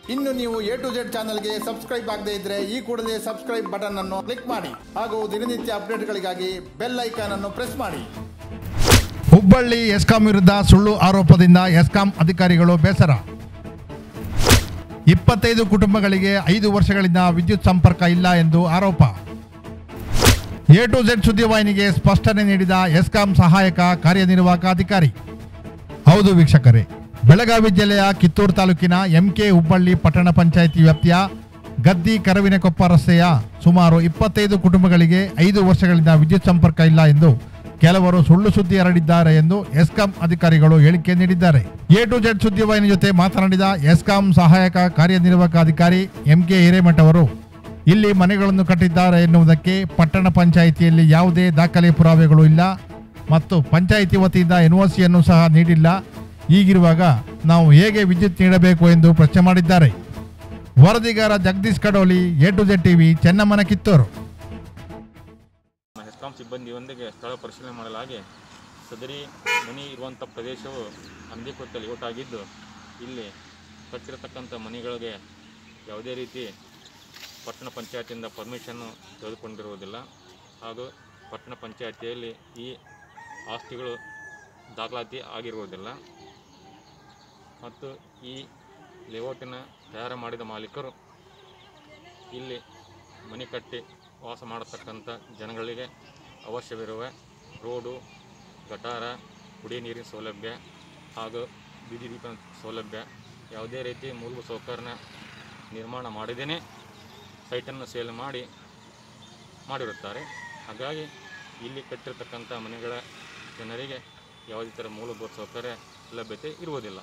ಇನ್ನು ನೀವು A to Z ಚಾನಲ್ಗೆ ಸಬ್ಸ್ಕ್ರೈಬ್ ಆಗದೇ ಇದ್ರೆ ಈ ಕೂಡಲೇ ಸಬ್ಸ್ಕ್ರೈಬ್ ಬಟನ್ ಅನ್ನು ಕ್ಲಿಕ್ ಮಾಡಿ ಹಾಗೂ ದಿನನಿತ್ಯ ಅಪ್ಡೇಟ್ಗಳಿಗಾಗಿ ಬೆಲ್ ಐಕಾನ್ ಅನ್ನು ಪ್ರೆಸ್ ಮಾಡಿ ಹುಬ್ಬಳ್ಳಿ ಎಸ್ಕಾಂ ವಿರುದ್ಧ ಸುಳ್ಳು ಆರೋಪದಿಂದ ಎಸ್ಕಾಂ ಅಧಿಕಾರಿಗಳು ಬೇಸರ ಇಪ್ಪತ್ತೈದು ಕುಟುಂಬಗಳಿಗೆ ಐದು ವರ್ಷಗಳಿಂದ ವಿದ್ಯುತ್ ಸಂಪರ್ಕ ಇಲ್ಲ ಎಂದು ಆರೋಪ ಎ ಟು ಝೆಡ್ ಸುದ್ದಿವಾಹಿನಿಗೆ ಸ್ಪಷ್ಟನೆ ನೀಡಿದ ಎಸ್ಕಾಂ ಸಹಾಯಕ ಕಾರ್ಯನಿರ್ವಾಹಕ ಅಧಿಕಾರಿ ಹೌದು ವೀಕ್ಷಕರೇ ಬೆಳಗಾವಿ ಜಿಲ್ಲೆಯ ಕಿತ್ತೂರು ತಾಲೂಕಿನ ಎಂಕೆ ಹುಬ್ಬಳ್ಳಿ ಪಟ್ಟಣ ಪಂಚಾಯಿತಿ ವ್ಯಾಪ್ತಿಯ ಗದ್ದಿ ಕರವಿನಕೊಪ್ಪ ರಸ್ತೆಯ ಸುಮಾರು ಇಪ್ಪತ್ತೈದು ಕುಟುಂಬಗಳಿಗೆ ಐದು ವರ್ಷಗಳಿಂದ ವಿದ್ಯುತ್ ಸಂಪರ್ಕ ಇಲ್ಲ ಎಂದು ಕೆಲವರು ಸುಳ್ಳು ಸುದ್ದಿ ಹರಡಿದ್ದಾರೆ ಎಂದು ಎಸ್ಕಾಂ ಅಧಿಕಾರಿಗಳು ಹೇಳಿಕೆ ನೀಡಿದ್ದಾರೆ ಎ ಟು ಜೆಡ್ ಸುದ್ದಿವಾಹಿನಿ ಜೊತೆ ಮಾತನಾಡಿದ ಎಸ್ಕಾಂ ಸಹಾಯಕ ಕಾರ್ಯನಿರ್ವಾಹಕ ಅಧಿಕಾರಿ ಎಂಕೆ ಹಿರೇಮಠ ಅವರು ಇಲ್ಲಿ ಮನೆಗಳನ್ನು ಕಟ್ಟಿದ್ದಾರೆ ಎನ್ನುವುದಕ್ಕೆ ಪಟ್ಟಣ ಪಂಚಾಯಿತಿಯಲ್ಲಿ ಯಾವುದೇ ದಾಖಲೆ ಪುರಾವೆಗಳು ಇಲ್ಲ ಮತ್ತು ಪಂಚಾಯಿತಿ ವತಿಯಿಂದ ಎನ್ಒಸಿಯನ್ನು ಸಹ ನೀಡಿಲ್ಲ ಹೀಗಿರುವಾಗ ನಾವು ಹೇಗೆ ವಿದ್ಯುತ್ ನೀಡಬೇಕು ಎಂದು ಪ್ರಶ್ನೆ ಮಾಡಿದ್ದಾರೆ ವರದಿಗಾರ Jagadish Kadoli A to Z TV ಚೆನ್ನಮ್ಮನ ಕಿತ್ತೂರು ಹೆಸ್ಕಾಂ ಸಿಬ್ಬಂದಿಯೊಂದಿಗೆ ಸ್ಥಳ ಪರಿಶೀಲನೆ ಮಾಡಲಾಗಿ ಸದರಿ ಮನೆ ಇರುವಂಥ ಪ್ರದೇಶವು ಅನಧಿಕೃತ ಲೇಔಟ್ ಆಗಿದ್ದು ಇಲ್ಲಿ ಕಟ್ಟಿರತಕ್ಕಂಥ ಮನೆಗಳಿಗೆ ಯಾವುದೇ ರೀತಿ ಪಟ್ಟಣ ಪಂಚಾಯತಿಯಿಂದ ಪರ್ಮಿಷನ್ನು ತೆಗೆದುಕೊಂಡಿರುವುದಿಲ್ಲ ಹಾಗೂ ಪಟ್ಟಣ ಪಂಚಾಯತಿಯಲ್ಲಿ ಈ ಆಸ್ತಿಗಳು ದಾಖಲಾತಿ ಆಗಿರುವುದಿಲ್ಲ ಮತ್ತು ಈ ಲೇಔಟಿನ ತಯಾರು ಮಾಡಿದ ಮಾಲೀಕರು ಇಲ್ಲಿ ಮನೆ ಕಟ್ಟಿ ವಾಸ ಮಾಡತಕ್ಕಂಥ ಜನಗಳಿಗೆ ಅವಶ್ಯವಿರುವ ರೋಡು ಗಟಾರ ಕುಡಿಯ ನೀರಿನ ಸೌಲಭ್ಯ ಹಾಗೂ ಬೀದಿ ದೀಪ ಸೌಲಭ್ಯ ಯಾವುದೇ ರೀತಿ ಮೂಲಭೂತ ಸೌಕರ್ಯ ನಿರ್ಮಾಣ ಮಾಡದೇನೆ ಸೈಟನ್ನು ಸೇಲ್ ಮಾಡಿ ಮಾಡಿರುತ್ತಾರೆ ಹಾಗಾಗಿ ಇಲ್ಲಿ ಕಟ್ಟಿರ್ತಕ್ಕಂಥ ಮನೆಗಳ ಜನರಿಗೆ ಯಾವುದೇ ಥರ ಮೂಲಭೂತ ಸೌಕರ್ಯ ಲಭ್ಯತೆ ಇರುವುದಿಲ್ಲ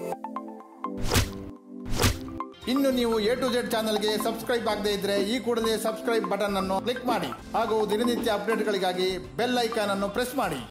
ಇನ್ನು ನೀವು ಎ ಟು ಜೆಡ್ ಚಾನಲ್ಗೆ ಸಬ್ಸ್ಕ್ರೈಬ್ ಆಗದೇ ಇದ್ರೆ ಈ ಕೂಡಲೇ ಸಬ್ಸ್ಕ್ರೈಬ್ ಬಟನ್ ಅನ್ನು ಕ್ಲಿಕ್ ಮಾಡಿ ಹಾಗೂ ದಿನನಿತ್ಯ ಅಪ್ಡೇಟ್ಗಳಿಗಾಗಿ ಬೆಲ್ ಐಕಾನ್ ಅನ್ನು ಪ್ರೆಸ್ ಮಾಡಿ